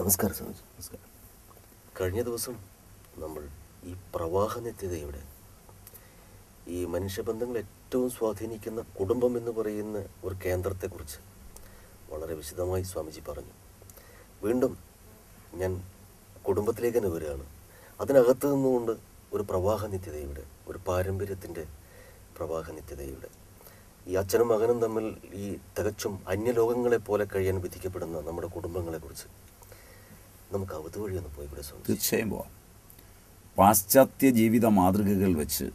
നമസ്കാരം സ്വാമിജി നമസ്കാരം കഴിഞ്ഞ ദിവസം നമ്മൾ ഈ പ്രവാഹ നിത്യതയുടെ ഈ മനുഷ്യബന്ധങ്ങൾ ഏറ്റവും സ്വാധീനിക്കുന്ന കുടുംബം എന്ന് പറയുന്ന ഒരു കേന്ദ്രത്തെക്കുറിച്ച് വളരെ വിശദമായി സ്വാമിജി പറഞ്ഞു വീണ്ടും ഞാൻ കുടുംബത്തിലേക്ക് തന്നെ വരികയാണ് അതിനകത്ത് നിന്നുകൊണ്ട് ഒരു പ്രവാഹ നിത്യതയുടെ ഒരു പാരമ്പര്യത്തിൻ്റെ പ്രവാഹ നിത്യതയുടെ ഈ അച്ഛനും മകനും തമ്മിൽ ഈ തികച്ചും അന്യലോകങ്ങളെ പോലെ കഴിയാൻ വിധിക്കപ്പെടുന്ന നമ്മുടെ കുടുംബങ്ങളെക്കുറിച്ച് നമുക്ക് അവധി വഴി ഒന്ന് പോയി കൂടെ സ്വാമി തീർച്ചയായും പോവാം പാശ്ചാത്യ ജീവിത മാതൃകകൾ വെച്ച്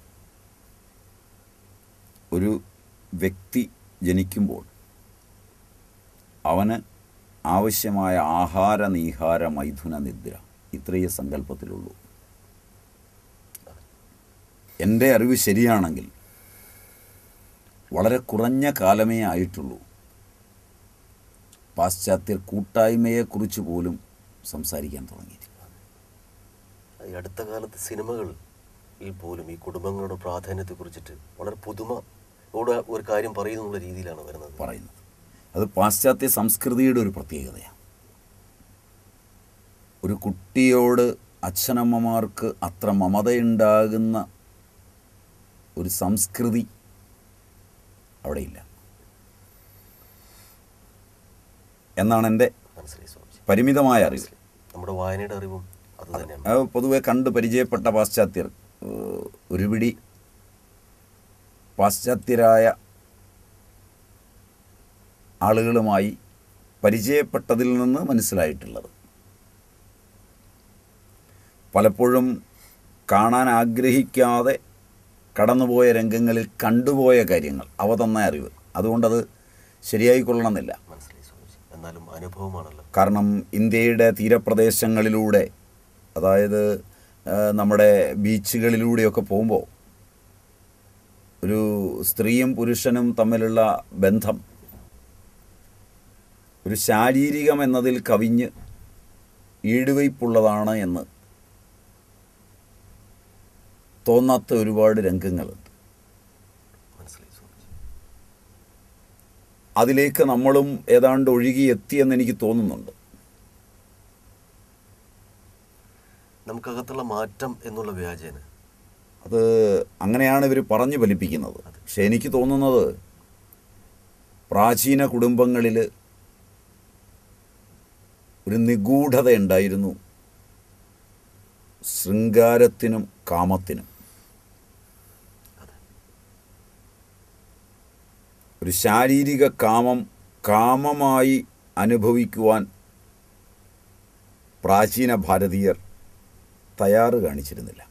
ഒരു വ്യക്തി ജനിക്കുമ്പോൾ അവന് ആവശ്യമായ ആഹാര നീഹാര മൈഥുന നിദ്ര ഇത്രയേ സങ്കല്പത്തിലുള്ളൂ എൻ്റെ അറിവ് ശരിയാണെങ്കിൽ വളരെ കുറഞ്ഞ കാലമേ ആയിട്ടുള്ളൂ പാശ്ചാത്യ കൂട്ടായ്മയെക്കുറിച്ച് പോലും സംസാരിക്കാൻ തുടങ്ങിയിട്ട് ഈ അടുത്ത കാലത്ത് സിനിമകളിൽ പോലും ഈ കുടുംബങ്ങളുടെ പ്രാധാന്യത്തെ കുറിച്ചിട്ട് വളരെ പുതുമയോടെ ഒരു കാര്യം പറയുന്നുള്ള രീതിയിലാണ് വരുന്നത് പറയുന്നത് അത് പാശ്ചാത്യ സംസ്കൃതിയുടെ ഒരു പ്രത്യേകതയാണ് ഒരു കുട്ടിയോട് അച്ഛനമ്മമാർക്ക് അത്ര മമതയുണ്ടാകുന്ന ഒരു സംസ്കൃതി അവിടെയില്ല എന്നാണ് എൻ്റെ മനസ്സിലായി സ്വാമിജി പരിമിതമായ അറിവ് നമ്മുടെ വായനയുടെ അറിവും അത് തന്നെയാണ് അത് പൊതുവെ കണ്ട് പരിചയപ്പെട്ട പാശ്ചാത്യർ ഏഹ്, ഒരുപിടി പാശ്ചാത്യരായ ആളുകളുമായി പരിചയപ്പെട്ടതിൽ നിന്ന് മനസ്സിലായിട്ടുള്ളത് പലപ്പോഴും കാണാൻ ആഗ്രഹിക്കാതെ കടന്നുപോയ രംഗങ്ങളിൽ കണ്ടുപോയ കാര്യങ്ങൾ അവ തന്ന അറിവ് അതുകൊണ്ടത് ശരിയായി കൊള്ളണമെന്നില്ല മനസ്സിലായി സ്വാമിജി എന്നാലും അനുഭവമാണല്ലോ കാരണം ഇന്ത്യയുടെ തീരപ്രദേശങ്ങളിലൂടെ അതായത് ആ, നമ്മുടെ ബീച്ചുകളിലൂടെയൊക്കെ പോകുമ്പോൾ ഒരു സ്ത്രീയും പുരുഷനും തമ്മിലുള്ള ബന്ധം ഒരു ശാരീരികം എന്നതിൽ കവിഞ്ഞ് ഈടുവയ്പുള്ളതാണ് എന്ന് തോന്നാത്ത ഒരുപാട് രംഗങ്ങളുണ്ട് മനസ്സിലായി സ്വാമിജി അതിലേക്ക് നമ്മളും ഏതാണ്ട് ഒഴുകി എത്തിയെന്ന് എനിക്ക് തോന്നുന്നുണ്ട് നമുക്കകത്തുള്ള മാറ്റം എന്നുള്ള വ്യാജേന അത് അങ്ങനെയാണ് ഇവർ പറഞ്ഞു ഫലിപ്പിക്കുന്നത് പക്ഷെ എനിക്ക് തോന്നുന്നത് പ്രാചീന കുടുംബങ്ങളിൽ ഒരു നിഗൂഢത ഉണ്ടായിരുന്നു ശൃംഗാരത്തിനും കാമത്തിനും ഒരു ശാരീരിക കാമം കാമമായി അനുഭവിക്കുവാൻ പ്രാചീന ഭാരതീയർ തയ്യാറ് കാണിച്ചിരുന്നില്ല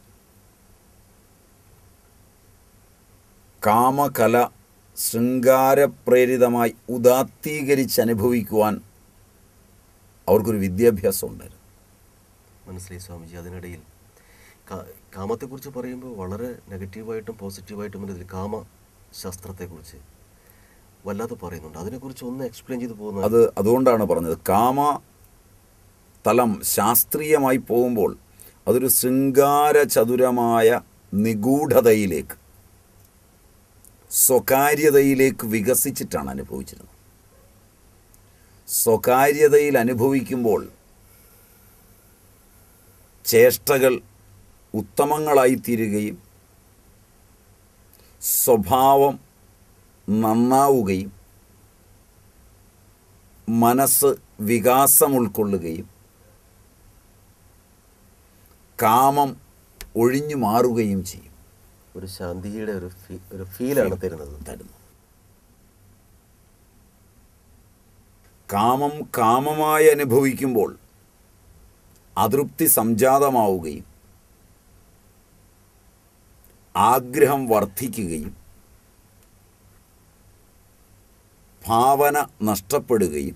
കാമകല ശൃംഗാരപ്രേരിതമായി ഉദാത്തീകരിച്ച് അനുഭവിക്കുവാൻ അവർക്കൊരു വിദ്യാഭ്യാസം ഉണ്ടായിരുന്നു മനസ്സിലായി സ്വാമിജി അതിനിടയിൽ കാ- കാമത്തെക്കുറിച്ച് പറയുമ്പോൾ വളരെ നെഗറ്റീവായിട്ടും പോസിറ്റീവായിട്ടും ഇതിൽ കാമ ശാസ്ത്രത്തെക്കുറിച്ച് വല്ലാതെ പറയുന്നുണ്ട് അതിനെക്കുറിച്ച് ഒന്ന് എക്സ്പ്ലെയിൻ ചെയ്ത് പോകുന്നത് അത് അതുകൊണ്ടാണ് പറഞ്ഞത് കാമ തലം ശാസ്ത്രീയമായി പോകുമ്പോൾ അതൊരു ശൃംഗാര ചതുരമായ നിഗൂഢതയിലേക്ക് സ്വകാര്യതയിലേക്ക് വികസിച്ചിട്ടാണ് അനുഭവിച്ചിരുന്നത് സ്വകാര്യതയിൽ അനുഭവിക്കുമ്പോൾ ചേഷ്ടകൾ ഉത്തമങ്ങളായിത്തീരുകയും സ്വഭാവം നന്നാവുകയും മനസ്സ് വികാസം ഉൾക്കൊള്ളുകയും കാമം ഒഴിഞ്ഞു മാറുകയും ചെയ്യും ഒരു ശാന്തിയുടെ ഒരു ഫീ- ഒരു ഫീലാണ് തരുന്നത് തരുന്നു കാമം കാമമായി അനുഭവിക്കുമ്പോൾ അതൃപ്തി സംജാതമാവുകയും ആഗ്രഹം വർദ്ധിക്കുകയും ഭാവന നഷ്ടപ്പെടുകയും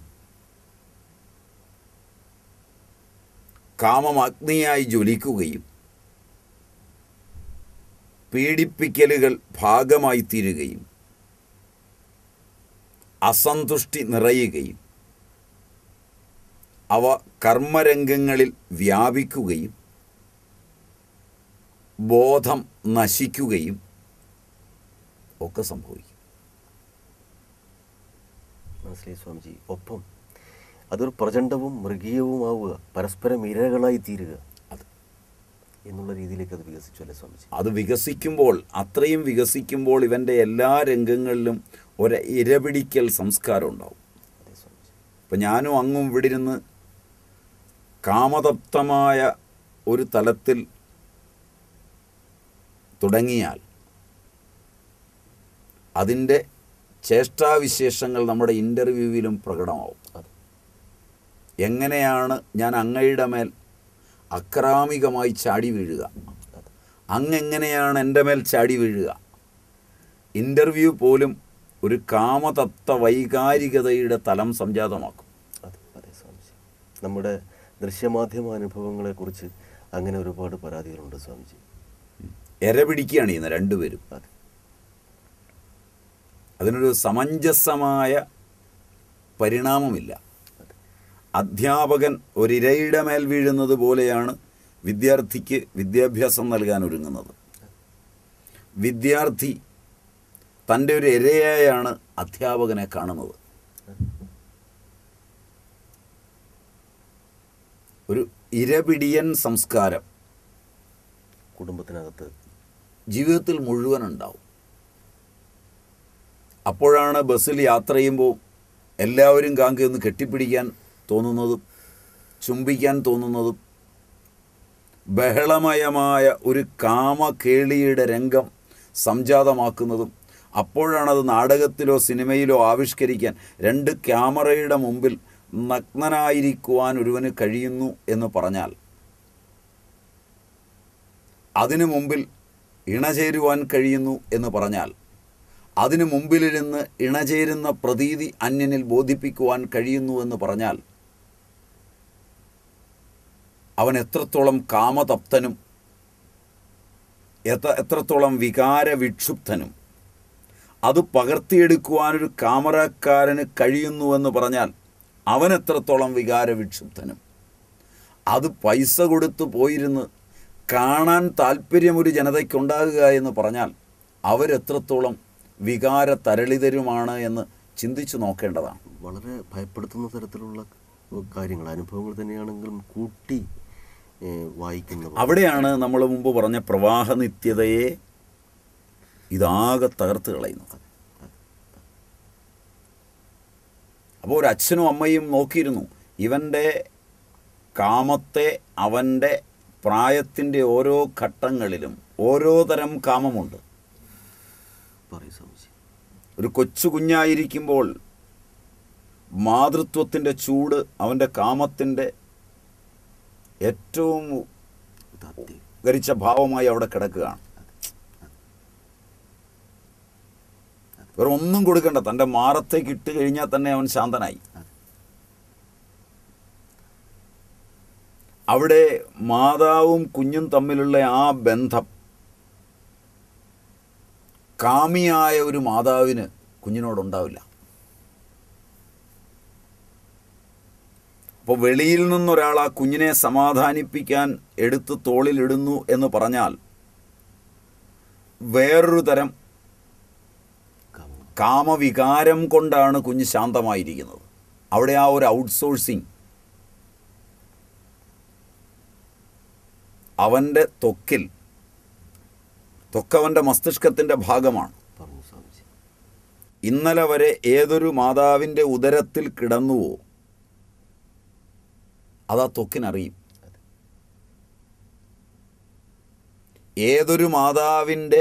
കാമം അഗ്നിയായി ജ്വലിക്കുകയും പീഡിപ്പിക്കലുകൾ ഭാഗമായി തീരുകയും അസന്തുഷ്ടി നിറയുകയും അവ കർമ്മരംഗങ്ങളിൽ വ്യാപിക്കുകയും ബോധം നശിക്കുകയും ഒക്കെ സംഭവിക്കും മനസ്സിലായി സ്വാമിജി ഒപ്പം അതൊരു പ്രചണ്ഡവും മൃഗീയവുമാവുക പരസ്പരം ഇരകളായി തീരുക അത് എന്നുള്ള രീതിയിലേക്ക് അത് വികസിച്ചു അല്ലേ സ്വാമിജി അത് വികസിക്കുമ്പോൾ അത്രയും വികസിക്കുമ്പോൾ ഇവൻ്റെ എല്ലാ രംഗങ്ങളിലും ഒരു ഇരപിടിക്കൽ സംസ്കാരം ഉണ്ടാവും അതെ സ്വാമിജി ഇപ്പം ഞാനും അങ്ങും ഇവിടെ ഇരുന്ന് കാമതപ്തമായ ഒരു തലത്തിൽ തുടങ്ങിയാൽ അതിൻ്റെ ചേഷ്ടാവിശേഷങ്ങൾ നമ്മുടെ ഇൻ്റർവ്യൂവിലും പ്രകടമാവും അതെ എങ്ങനെയാണ് ഞാൻ അങ്ങയുടെ മേൽ അക്രാമികമായി ചാടി വീഴുക അതെ അങ്ങെങ്ങനെയാണ് എൻ്റെ മേൽ ചാടി വീഴുക ഇൻ്റർവ്യൂ പോലും ഒരു കാമതത്വ വൈകാരികതയുടെ തലം സംജാതമാക്കും അതെ അതെ സ്വാമിജി നമ്മുടെ ദൃശ്യമാധ്യമ അനുഭവങ്ങളെക്കുറിച്ച് അങ്ങനെ ഒരുപാട് പരാതികളുണ്ട് സ്വാമിജി എര പിടിക്കുകയാണ് ചെയ്യുന്നത് രണ്ടുപേരും അതെ അതിനൊരു സമഞ്ജസമായ പരിണാമമില്ല അതെ അധ്യാപകൻ ഒരിരയുടെ മേൽ വീഴുന്നത് പോലെയാണ് വിദ്യാർത്ഥിക്ക് വിദ്യാഭ്യാസം നൽകാൻ ഒരുങ്ങുന്നത് വിദ്യാർത്ഥി തൻ്റെ ഒരു ഇരയായാണ് അധ്യാപകനെ കാണുന്നത് ഒരു ഇരപിടിയൻ സംസ്കാരം കുടുംബത്തിനകത്ത് ജീവിതത്തിൽ മുഴുവൻ ഉണ്ടാവും അപ്പോഴാണ് ബസ്സിൽ യാത്ര ചെയ്യുമ്പോൾ എല്ലാവരും കാങ്കി ഒന്ന് കെട്ടിപ്പിടിക്കാൻ തോന്നുന്നതും ചുംബിക്കാൻ തോന്നുന്നതും ബഹളമയമായ ഒരു കാമകേളിയുടെ രംഗം സംജാതമാക്കുന്നതും അപ്പോഴാണത് നാടകത്തിലോ സിനിമയിലോ ആവിഷ്കരിക്കാൻ രണ്ട് ക്യാമറയുടെ മുമ്പിൽ നഗ്നനായിരിക്കുവാൻ ഒരുവന് കഴിയുന്നു എന്ന് പറഞ്ഞാൽ അതിനു മുമ്പിൽ ഇണചേരുവാൻ കഴിയുന്നു എന്ന് പറഞ്ഞാൽ അതിനു മുമ്പിലിരുന്ന് ഇണചേരുന്ന പ്രതീതി അന്യനിൽ ബോധിപ്പിക്കുവാൻ കഴിയുന്നു എന്ന് പറഞ്ഞാൽ അവൻ എത്രത്തോളം കാമതപ്തനും എത്ര എത്രത്തോളം വികാര വിക്ഷുബ്ധനും അത് പകർത്തിയെടുക്കുവാനൊരു കാമറക്കാരന് കഴിയുന്നുവെന്ന് പറഞ്ഞാൽ അവൻ എത്രത്തോളം വികാര വിക്ഷുബ്ധനും അത് പൈസ കൊടുത്ത് പോയിരുന്ന് കാണാൻ താല്പര്യം ഒരു ജനതയ്ക്കുണ്ടാകുക എന്ന് പറഞ്ഞാൽ അവരെത്രത്തോളം വികാര തരളിതരുമാണ് എന്ന് ചിന്തിച്ചു നോക്കേണ്ടതാണ് വളരെ ഭയപ്പെടുത്തുന്ന തരത്തിലുള്ള കാര്യങ്ങൾ അനുഭവങ്ങൾ തന്നെയാണെങ്കിലും കൂട്ടി ഏഹ്, വായിക്കുന്നത് അവിടെയാണ് നമ്മൾ മുമ്പ് പറഞ്ഞ പ്രവാഹ നിത്യതയെ ഇതാകെ തകർത്ത് കളയുന്നത് അപ്പോൾ ഒരു അച്ഛനും അമ്മയും നോക്കിയിരുന്നു ഇവൻ്റെ കാമത്തെ അവൻ്റെ പ്രായത്തിൻ്റെ ഓരോ ഘട്ടങ്ങളിലും ഓരോ തരം കാമമുണ്ട് പറയൂ സ്വാമിജി ഒരു കൊച്ചു കുഞ്ഞായിരിക്കുമ്പോൾ മാതൃത്വത്തിൻ്റെ ചൂട് അവൻ്റെ കാമത്തിൻ്റെ ഏറ്റവും താത്വിക ഗരിച്ച ഭാവമായി അവിടെ കിടക്കുകയാണ് വേറെ ഒന്നും കൊടുക്കണ്ട തൻ്റെ മാറത്തേക്ക് ഇട്ട് കഴിഞ്ഞാൽ തന്നെ അവൻ ശാന്തനായി അവിടെ മാതാവും കുഞ്ഞും തമ്മിലുള്ള ആ ബന്ധം കാമിയായ ഒരു മാതാവിന് കുഞ്ഞിനോടുണ്ടാവില്ല അപ്പോൾ വെളിയിൽ നിന്നൊരാൾ ആ കുഞ്ഞിനെ സമാധാനിപ്പിക്കാൻ എടുത്ത് തോളിലിടുന്നു എന്ന് പറഞ്ഞാൽ വേറൊരു തരം കാമം കാമവികാരം കൊണ്ടാണ് കുഞ്ഞ് ശാന്തമായിരിക്കുന്നത് അവിടെ ആ ഒരു ഔട്ട്സോഴ്സിങ് അവൻ്റെ ത്വക്കിൽ ത്വക്കവൻ്റെ മസ്തിഷ്കത്തിൻ്റെ ഭാഗമാണ് പറഞ്ഞു സ്വാമിജി ഇന്നലെ വരെ ഏതൊരു മാതാവിൻ്റെ ഉദരത്തിൽ കിടന്നുവോ അതാ ത്വക്കിനറിയും ഏതൊരു മാതാവിൻ്റെ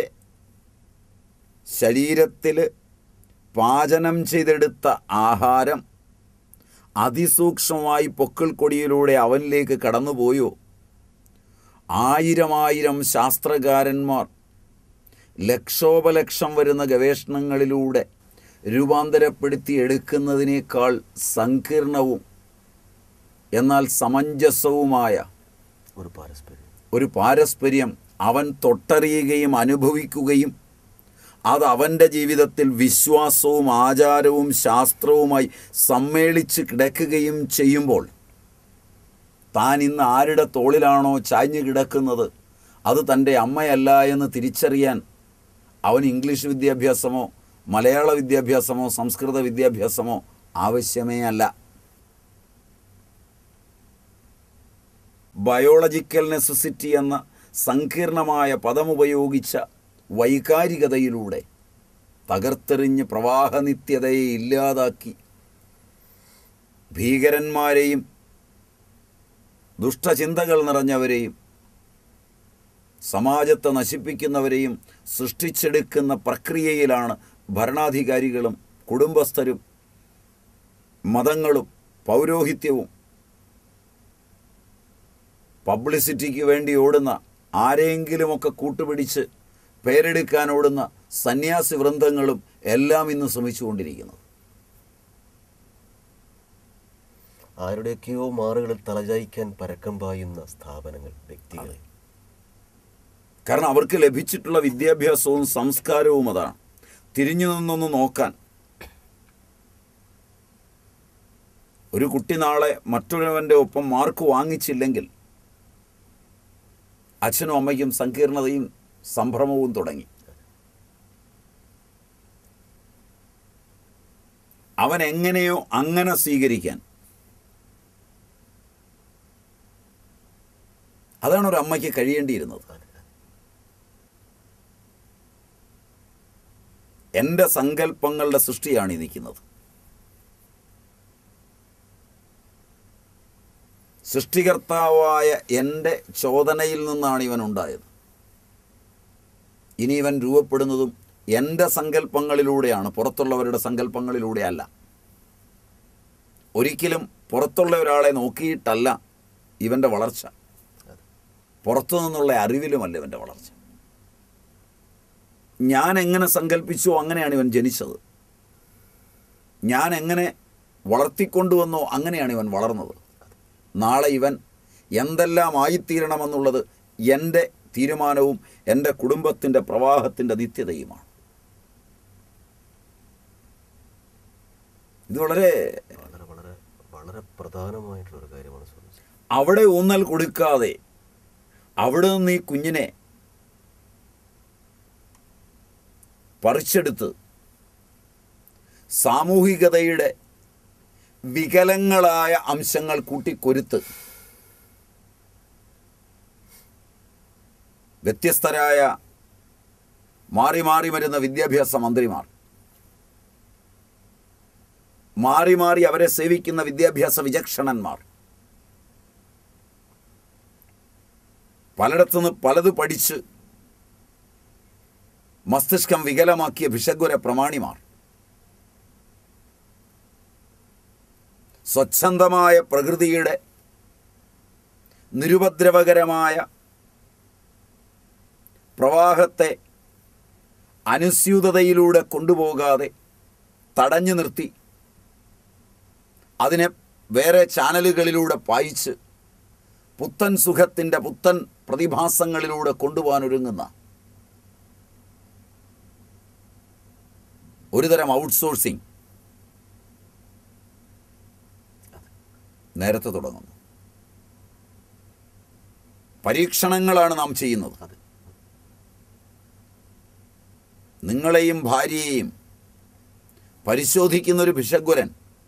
ശരീരത്തിൽ പാചനം ചെയ്തെടുത്ത ആഹാരം അതിസൂക്ഷ്മമായി പൊക്കിൾക്കൊടിയിലൂടെ അവനിലേക്ക് കടന്നുപോയോ ആയിരമായിരം ശാസ്ത്രകാരന്മാർ ലക്ഷോപലക്ഷം വരുന്ന ഗവേഷണങ്ങളിലൂടെ രൂപാന്തരപ്പെടുത്തി എടുക്കുന്നതിനേക്കാൾ സങ്കീർണവും എന്നാൽ സമഞ്ജസവുമായ ഒരു പാരസ്പര്യം ഒരു പാരസ്പര്യം അവൻ തൊട്ടറിയുകയും അനുഭവിക്കുകയും അത് അവൻ്റെ ജീവിതത്തിൽ വിശ്വാസവും ആചാരവും ശാസ്ത്രവുമായി സമ്മേളിച്ച് കിടക്കുകയും ചെയ്യുമ്പോൾ താൻ ഇന്ന് ആരുടെ തോളിലാണോ ചാഞ്ഞു കിടക്കുന്നത് അത് തൻ്റെ അമ്മയല്ല എന്ന് തിരിച്ചറിയാൻ അവൻ ഇംഗ്ലീഷ് വിദ്യാഭ്യാസമോ മലയാള വിദ്യാഭ്യാസമോ സംസ്കൃത വിദ്യാഭ്യാസമോ ആവശ്യമേ അല്ല ബയോളജിക്കൽ നെസസിറ്റി എന്ന സങ്കീർണമായ പദമുപയോഗിച്ച വൈകാരികതയിലൂടെ തകർത്തെറിഞ്ഞ് പ്രവാഹനിത്യതയെ ഇല്ലാതാക്കി ഭീകരന്മാരെയും ദുഷ്ടചിന്തകൾ നിറഞ്ഞവരെയും സമാജത്തെ നശിപ്പിക്കുന്നവരെയും സൃഷ്ടിച്ചെടുക്കുന്ന പ്രക്രിയയിലാണ് ഭരണാധികാരികളും കുടുംബസ്ഥരും മതങ്ങളും പൗരോഹിത്യവും പബ്ലിസിറ്റിക്ക് വേണ്ടി ഓടുന്ന ആരെങ്കിലുമൊക്കെ കൂട്ടുപിടിച്ച് പേരെടുക്കാൻ ഓടുന്ന സന്യാസി വൃന്ദങ്ങളും എല്ലാം ഇന്ന് ശ്രമിച്ചുകൊണ്ടിരിക്കുന്നത് ആരുടെയൊക്കെയോ മാറുകളിൽ തലചായ്ക്കാൻ പരക്കം പായുന്ന സ്ഥാപനങ്ങൾ വ്യക്തികൾ കാരണം അവർക്ക് ലഭിച്ചിട്ടുള്ള വിദ്യാഭ്യാസവും സംസ്കാരവും അതാണ് തിരിഞ്ഞു നിന്നൊന്ന് നോക്കാൻ ഒരു കുട്ടി നാളെ മറ്റൊരുവൻ്റെ ഒപ്പം മാർക്ക് വാങ്ങിച്ചില്ലെങ്കിൽ അച്ഛനും അമ്മയ്ക്കും സങ്കീർണതയും സംഭ്രമവും തുടങ്ങി അവൻ എങ്ങനെയോ അങ്ങനെ സ്വീകരിക്കാൻ അതാണ് ഒരു അമ്മയ്ക്ക് കഴിയേണ്ടിയിരുന്നത് എൻ്റെ സങ്കല്പങ്ങളുടെ സൃഷ്ടിയാണ് ഈ നിൽക്കുന്നത് സൃഷ്ടികർത്താവായ എൻ്റെ ചോദനയിൽ നിന്നാണ് ഇവൻ ഉണ്ടായത് ഇനി ഇവൻ രൂപപ്പെടുന്നതും എൻ്റെ സങ്കല്പങ്ങളിലൂടെയാണ് പുറത്തുള്ളവരുടെ സങ്കല്പങ്ങളിലൂടെയല്ല ഒരിക്കലും പുറത്തുള്ള ഒരാളെ നോക്കിയിട്ടല്ല ഇവൻ്റെ വളർച്ച പുറത്തു നിന്നുള്ള അറിവിലുമല്ല ഇവൻ്റെ വളർച്ച ഞാൻ എങ്ങനെ സങ്കല്പിച്ചോ അങ്ങനെയാണ് ഇവൻ ജനിച്ചത് ഞാൻ എങ്ങനെ വളർത്തിക്കൊണ്ടുവന്നോ അങ്ങനെയാണ് ഇവൻ വളർന്നത് നാളെ ഇവൻ എന്തെല്ലാം ആയിത്തീരണമെന്നുള്ളത് എൻ്റെ തീരുമാനവും എൻ്റെ കുടുംബത്തിൻ്റെ പ്രവാഹത്തിൻ്റെ നിത്യതയുമാണ് ഇത് വളരെ വളരെ വളരെ വളരെ പ്രധാനമായിട്ടുള്ള ഒരു കാര്യമാണ് സ്വാമിജി അവിടെ ഊന്നൽ കൊടുക്കാതെ അവിടെ നിന്ന് ഈ കുഞ്ഞിനെ പറിച്ചെടുത്ത് സാമൂഹികതയുടെ വികലങ്ങളായ അംശങ്ങൾ കൂട്ടിക്കൊരുത്ത് വ്യത്യസ്തരായ മാറി മാറി വരുന്ന വിദ്യാഭ്യാസ മന്ത്രിമാർ മാറി മാറി അവരെ സേവിക്കുന്ന വിദ്യാഭ്യാസ വിചക്ഷണന്മാർ പലയിടത്തുനിന്ന് പലത് പഠിച്ച് മസ്തിഷ്കം വികലമാക്കിയ ഭിഷഗ്വര പ്രമാണിമാർ സ്വച്ഛന്തമായ പ്രകൃതിയുടെ നിരുപദ്രവകരമായ പ്രവാഹത്തെ അനുസ്യൂതതയിലൂടെ കൊണ്ടുപോകാതെ തടഞ്ഞു നിർത്തി അതിനെ വേറെ ചാനലുകളിലൂടെ പായിച്ച് പുത്തൻ സുഖത്തിൻ്റെ പുത്തൻ പ്രതിഭാസങ്ങളിലൂടെ കൊണ്ടുപോകാൻ ഒരുങ്ങുന്ന ഒരുതരം ഔട്ട്സോഴ്സിംഗ് നേരത്തെ തുടങ്ങുന്നു പരീക്ഷണങ്ങളാണ് നാം ചെയ്യുന്നത് അതെ നിങ്ങളെയും ഭാര്യയെയും പരിശോധിക്കുന്ന ഒരു ഭിഷഗ്വരൻ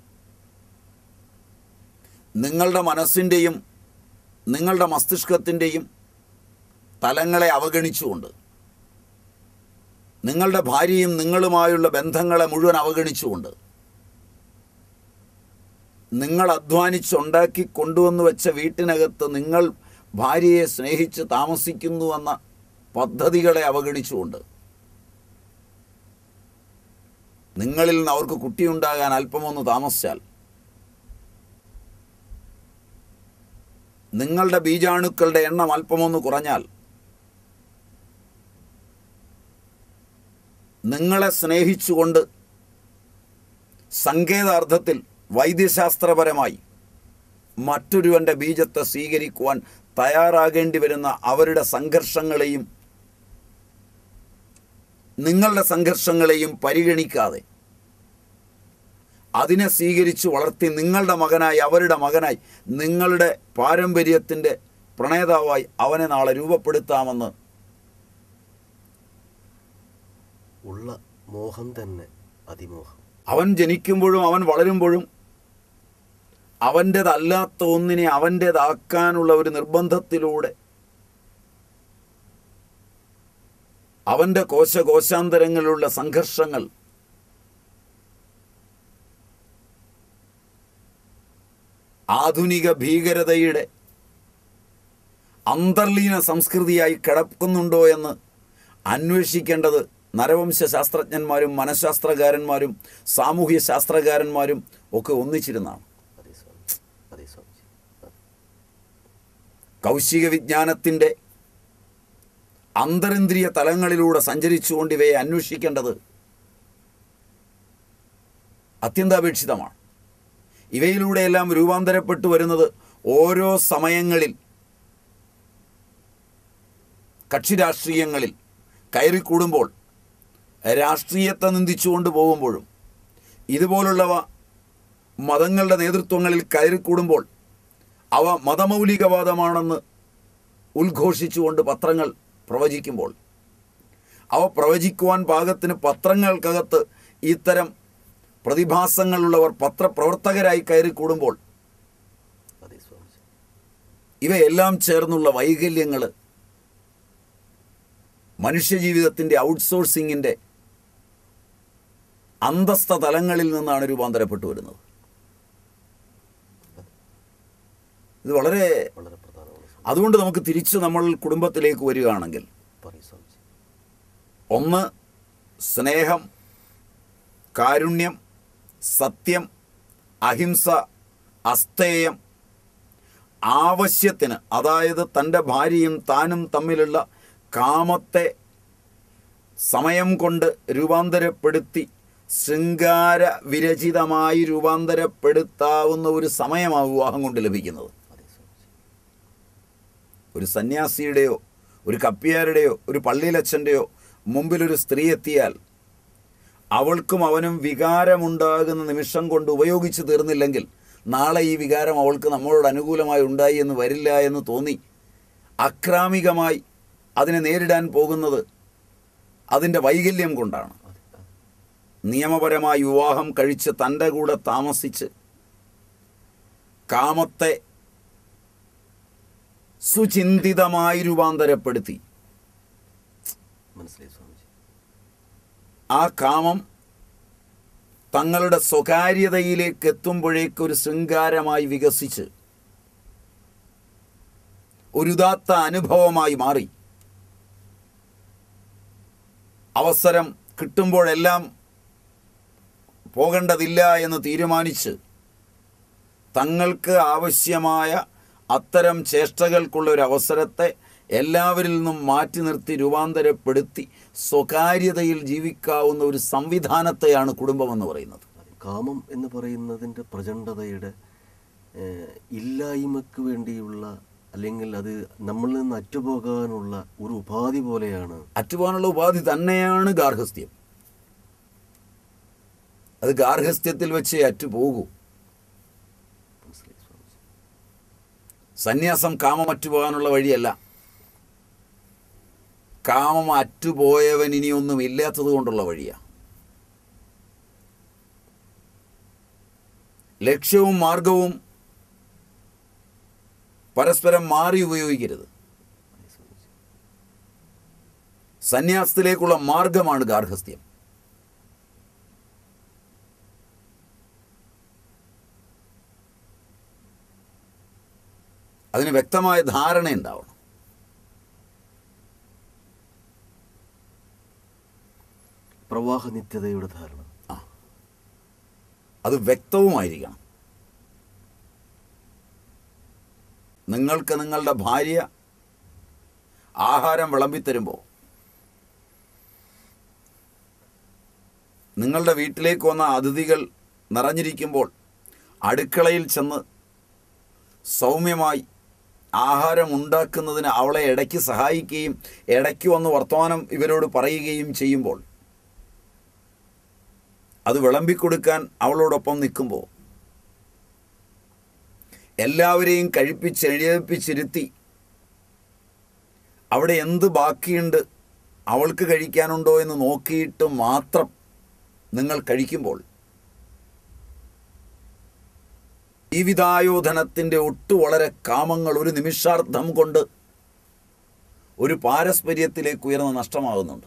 നിങ്ങളുടെ മനസ്സിൻ്റെയും നിങ്ങളുടെ മസ്തിഷ്കത്തിൻ്റെയും തലങ്ങളെ അവഗണിച്ചുകൊണ്ട് നിങ്ങളുടെ ഭാര്യയും നിങ്ങളുമായുള്ള ബന്ധങ്ങളെ മുഴുവൻ അവഗണിച്ചുകൊണ്ട് നിങ്ങൾ അധ്വാനിച്ചുണ്ടാക്കി കൊണ്ടുവന്ന് വെച്ച വീട്ടിനകത്ത് നിങ്ങൾ ഭാര്യയെ സ്നേഹിച്ച് താമസിക്കുന്നുവെന്ന പദ്ധതികളെ അവഗണിച്ചുകൊണ്ട് നിങ്ങളിൽ നിന്ന് അവർക്ക് കുട്ടിയുണ്ടാകാൻ അല്പമൊന്ന് താമസിച്ചാൽ നിങ്ങളുടെ ബീജാണുക്കളുടെ എണ്ണം അല്പമൊന്ന് കുറഞ്ഞാൽ നിങ്ങളെ സ്നേഹിച്ചുകൊണ്ട് സങ്കേതാർത്ഥത്തിൽ വൈദ്യശാസ്ത്രപരമായി മറ്റൊരുവൻ്റെ ബീജത്തെ സ്വീകരിക്കുവാൻ തയ്യാറാകേണ്ടി വരുന്ന അവരുടെ സംഘർഷങ്ങളെയും നിങ്ങളുടെ സംഘർഷങ്ങളെയും പരിഗണിക്കാതെ അതിനെ സ്വീകരിച്ചു വളർത്തി നിങ്ങളുടെ മകനായി അവരുടെ മകനായി നിങ്ങളുടെ പാരമ്പര്യത്തിൻ്റെ പ്രണേതാവായി അവനെ നാളെ രൂപപ്പെടുത്താമെന്ന് ഉള്ള മോഹം തന്നെ അതിമോഹം അവൻ ജനിക്കുമ്പോഴും അവൻ വളരുമ്പോഴും അവൻ്റേതല്ലാത്ത ഒന്നിനെ അവൻ്റേതാക്കാനുള്ള ഒരു നിർബന്ധത്തിലൂടെ അവൻ്റെ കോശകോശാന്തരങ്ങളിലുള്ള സംഘർഷങ്ങൾ ആധുനിക ഭീകരതയുടെ അന്തർലീന സംസ്കൃതിയായി കിടക്കുന്നുണ്ടോ എന്ന് അന്വേഷിക്കേണ്ടത് നരവംശ ശാസ്ത്രജ്ഞന്മാരും മനഃശാസ്ത്രകാരന്മാരും സാമൂഹ്യ ശാസ്ത്രകാരന്മാരും ഒക്കെ ഒന്നിച്ചിരുന്നാണ് അതെ സ്വാമി അതെ സ്വാമിജി ആ, കൗശിക വിജ്ഞാനത്തിൻ്റെ അന്തരിന്ദ്രിയ തലങ്ങളിലൂടെ സഞ്ചരിച്ചുകൊണ്ട് ഇവയെ അന്വേഷിക്കേണ്ടത് അത്യന്താപേക്ഷിതമാണ് ഇവയിലൂടെയെല്ലാം രൂപാന്തരപ്പെട്ടു വരുന്നത് ഓരോ സമയങ്ങളിൽ കക്ഷി രാഷ്ട്രീയങ്ങളിൽ കയറിക്കൂടുമ്പോൾ രാഷ്ട്രീയത്തെ നിന്ദിച്ചുകൊണ്ട് പോകുമ്പോഴും ഇതുപോലുള്ളവ മതങ്ങളുടെ നേതൃത്വങ്ങളിൽ കയറിക്കൂടുമ്പോൾ അവ മതമൗലികവാദമാണെന്ന് ഉദ്ഘോഷിച്ചുകൊണ്ട് പത്രങ്ങൾ പ്രവചിക്കുമ്പോൾ അവ പ്രവചിക്കുവാൻ പാകത്തിന് പത്രങ്ങൾക്കകത്ത് ഇത്തരം പ്രതിഭാസങ്ങളുള്ളവർ പത്രപ്രവർത്തകരായി കയറിക്കൂടുമ്പോൾ അതെ സ്വാമിജി ഇവയെല്ലാം ചേർന്നുള്ള വൈകല്യങ്ങൾ മനുഷ്യജീവിതത്തിൻ്റെ ഔട്ട്സോഴ്സിങ്ങിൻ്റെ അന്തസ്ഥ തലങ്ങളിൽ നിന്നാണ് രൂപാന്തരപ്പെട്ടു വരുന്നത് ഇത് വളരെ വളരെ പ്രധാനമാണ് സ്വാമി അതുകൊണ്ട് നമുക്ക് തിരിച്ച് നമ്മൾ കുടുംബത്തിലേക്ക് വരികയാണെങ്കിൽ പറയൂ സ്വാമിജി ഒന്ന് സ്നേഹം കാരുണ്യം സത്യം അഹിംസ അസ്തേയം ആവശ്യത്തിന് അതായത് തൻ്റെ ഭാര്യയും താനും തമ്മിലുള്ള കാമത്തെ സമയം കൊണ്ട് രൂപാന്തരപ്പെടുത്തി ശൃംഗാര വിരചിതമായി രൂപാന്തരപ്പെടുത്താവുന്ന ഒരു സമയമാണ് വിവാഹം കൊണ്ട് ലഭിക്കുന്നത് അതെ സ്വാമിജി ഒരു സന്യാസിയുടെയോ ഒരു കപ്പിയാരുടെയോ ഒരു പള്ളിയിലച്ഛൻ്റെയോ മുമ്പിലൊരു സ്ത്രീ എത്തിയാൽ അവൾക്കും അവനും വികാരമുണ്ടാകുന്ന നിമിഷം കൊണ്ട് ഉപയോഗിച്ച് തീർന്നില്ലെങ്കിൽ നാളെ ഈ വികാരം അവൾക്ക് നമ്മളോട് അനുകൂലമായി ഉണ്ടായി എന്ന് വരില്ല എന്ന് തോന്നി അക്രാമികമായി അതിനെ നേരിടാൻ പോകുന്നത് അതിൻ്റെ വൈകല്യം കൊണ്ടാണ് അതെ അതെ നിയമപരമായി വിവാഹം കഴിച്ച് തൻ്റെ കൂടെ താമസിച്ച് കാമത്തെ സുചിന്തിതമായി രൂപാന്തരപ്പെടുത്തി മനസ്സിലായി സ്വാമിജി ആ കാമം തങ്ങളുടെ സ്വകാര്യതയിലേക്ക് എത്തുമ്പോഴേക്ക് ഒരു ശൃംഗാരമായി വികസിച്ച് ഒരു ഉദാത്ത അനുഭവമായി മാറി അവസരം കിട്ടുമ്പോഴെല്ലാം പോകേണ്ടതില്ല എന്ന് തീരുമാനിച്ച് തങ്ങൾക്ക് ആവശ്യമായ അത്തരം ചേഷ്ടകൾക്കുള്ള ഒരു അവസരത്തെ എല്ലാവരിൽ നിന്നും മാറ്റി നിർത്തി രൂപാന്തരപ്പെടുത്തി സ്വകാര്യതയിൽ ജീവിക്കാവുന്ന ഒരു സംവിധാനത്തെയാണ് കുടുംബമെന്ന് പറയുന്നത് അതെ. കാമം എന്ന് പറയുന്നതിൻ്റെ പ്രചണ്ഡതയുടെ ഏഹ്, ഇല്ലായ്മക്ക് വേണ്ടിയുള്ള അല്ലെങ്കിൽ അത് നമ്മളിൽ നിന്ന് അറ്റുപോകാനുള്ള ഒരു ഉപാധി പോലെയാണ് അറ്റുപോകാനുള്ള ഉപാധി തന്നെയാണ് ഗാർഹസ്ഥ്യം അത് ഗാർഹസ്ഥ്യത്തിൽ വെച്ചേ അറ്റുപോകൂ മനസ്സിലായി സ്വാമിജി സന്യാസം കാമം അറ്റുപോകാനുള്ള വഴിയല്ല കാമം അറ്റുപോയവൻ ഇനിയൊന്നും ഇല്ലാത്തത് കൊണ്ടുള്ള വഴിയാ ലക്ഷ്യവും മാർഗവും പരസ്പരം മാറി ഉപയോഗിക്കരുത് അതെ സ്വാമിജി സന്യാസത്തിലേക്കുള്ള മാർഗമാണ് ഗാർഹസ്ഥ്യം അതിന് വ്യക്തമായ ധാരണ ഉണ്ടാവണം പ്രവാഹ നിത്യതയുടെ ധാരണ അത് വ്യക്തവുമായിരിക്കണം നിങ്ങൾക്ക് നിങ്ങളുടെ ഭാര്യ ആഹാരം വിളമ്പിത്തരുമ്പോൾ നിങ്ങളുടെ വീട്ടിലേക്ക് വന്ന അതിഥികൾ നിറഞ്ഞിരിക്കുമ്പോൾ അടുക്കളയിൽ ചെന്ന് സൗമ്യമായി ആഹാരം ഉണ്ടാക്കുന്നതിന് അവളെ ഇടയ്ക്ക് സഹായിക്കുകയും ഇടയ്ക്ക് വന്ന് വർത്തമാനം ഇവരോട് പറയുകയും ചെയ്യുമ്പോൾ അത് വിളമ്പിക്കൊടുക്കാൻ അവളോടൊപ്പം നിൽക്കുമ്പോൾ എല്ലാവരെയും കഴിപ്പിച്ച് എഴുതിപ്പിച്ചിരുത്തി അവിടെ എന്ത് ബാക്കിയുണ്ട് അവൾക്ക് കഴിക്കാനുണ്ടോ എന്ന് നോക്കിയിട്ട് മാത്രം നിങ്ങൾ കഴിക്കുമ്പോൾ ജീവിതായോധനത്തിൻ്റെ ഒട്ടു വളരെ കാമങ്ങൾ ഒരു നിമിഷാർത്ഥം കൊണ്ട് ഒരു പാരസ്പര്യത്തിലേക്ക് ഉയർന്ന് നഷ്ടമാകുന്നുണ്ട്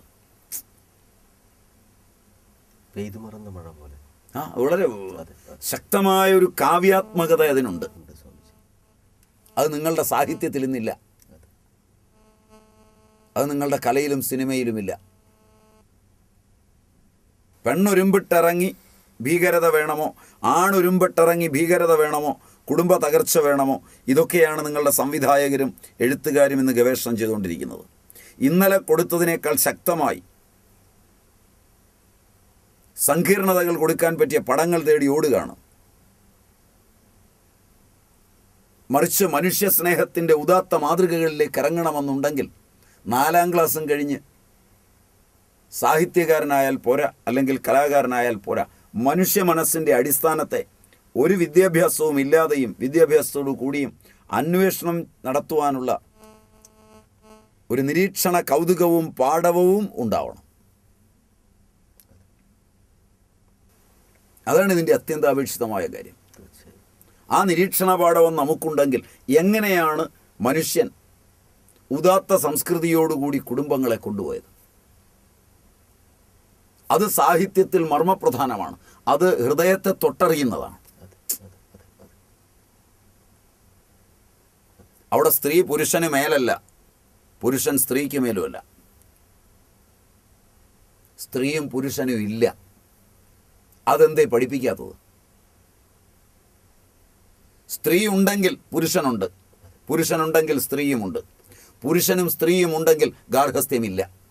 പെയ്തു മറന്ന മഴ പോലെ ആ വളരെ അതെ, അതെ. ശക്തമായ ഒരു കാവ്യാത്മകത അതിനുണ്ട് ഉണ്ട് സ്വാമിജി അത് നിങ്ങളുടെ സാഹിത്യത്തിൽ ഇന്നില്ല അതെ അത് നിങ്ങളുടെ കലയിലും സിനിമയിലുമില്ല പെണ്ണൊരുമ്പിട്ടിറങ്ങി ഭീകരത വേണമോ ആണൊരുമ്പിട്ടിറങ്ങി ഭീകരത വേണമോ കുടുംബ തകർച്ച വേണമോ ഇതൊക്കെയാണ് നിങ്ങളുടെ സംവിധായകരും എഴുത്തുകാരും ഇന്ന് ഗവേഷണം ചെയ്തുകൊണ്ടിരിക്കുന്നത് ഇന്നലെ കൊടുത്തതിനേക്കാൾ ശക്തമായി സങ്കീർണതകൾ കൊടുക്കാൻ പറ്റിയ പടങ്ങൾ തേടി ഓടുകയാണ് മറിച്ച് മനുഷ്യ സ്നേഹത്തിൻ്റെ ഉദാത്ത മാതൃകകളിലേക്ക് ഇറങ്ങണമെന്നുണ്ടെങ്കിൽ നാലാം ക്ലാസ്സും കഴിഞ്ഞ് സാഹിത്യകാരനായാൽ പോരാ അല്ലെങ്കിൽ കലാകാരനായാൽ പോരാ മനുഷ്യ മനസ്സിൻ്റെ അടിസ്ഥാനത്തെ ഒരു വിദ്യാഭ്യാസവും ഇല്ലാതെയും വിദ്യാഭ്യാസത്തോടു കൂടിയും അന്വേഷണം നടത്തുവാനുള്ള ഒരു നിരീക്ഷണ കൗതുകവും പാഠവും ഉണ്ടാവണം അതാണ് ഇതിൻ്റെ അത്യന്താപേക്ഷിതമായ കാര്യം തീർച്ചയായും ആ നിരീക്ഷണ പാഠവും നമുക്കുണ്ടെങ്കിൽ എങ്ങനെയാണ് മനുഷ്യൻ ഉദാത്ത സംസ്കൃതിയോടുകൂടി കുടുംബങ്ങളെ കൊണ്ടുപോയത് അത് സാഹിത്യത്തിൽ മർമ്മപ്രധാനമാണ് അത് ഹൃദയത്തെ തൊട്ടറിയുന്നതാണ് അതെ അതെ അതെ അതെ അവിടെ സ്ത്രീ പുരുഷന് മേലല്ല പുരുഷൻ സ്ത്രീക്ക് മേലുമല്ല സ്ത്രീയും പുരുഷനും ഇല്ല അതെന്തേ പഠിപ്പിക്കാത്തത് സ്ത്രീ ഉണ്ടെങ്കിൽ പുരുഷനുണ്ട് പുരുഷനുണ്ടെങ്കിൽ സ്ത്രീയുമുണ്ട് പുരുഷനും സ്ത്രീയും ഉണ്ടെങ്കിൽ ഗാർഹസ്ഥ്യമില്ല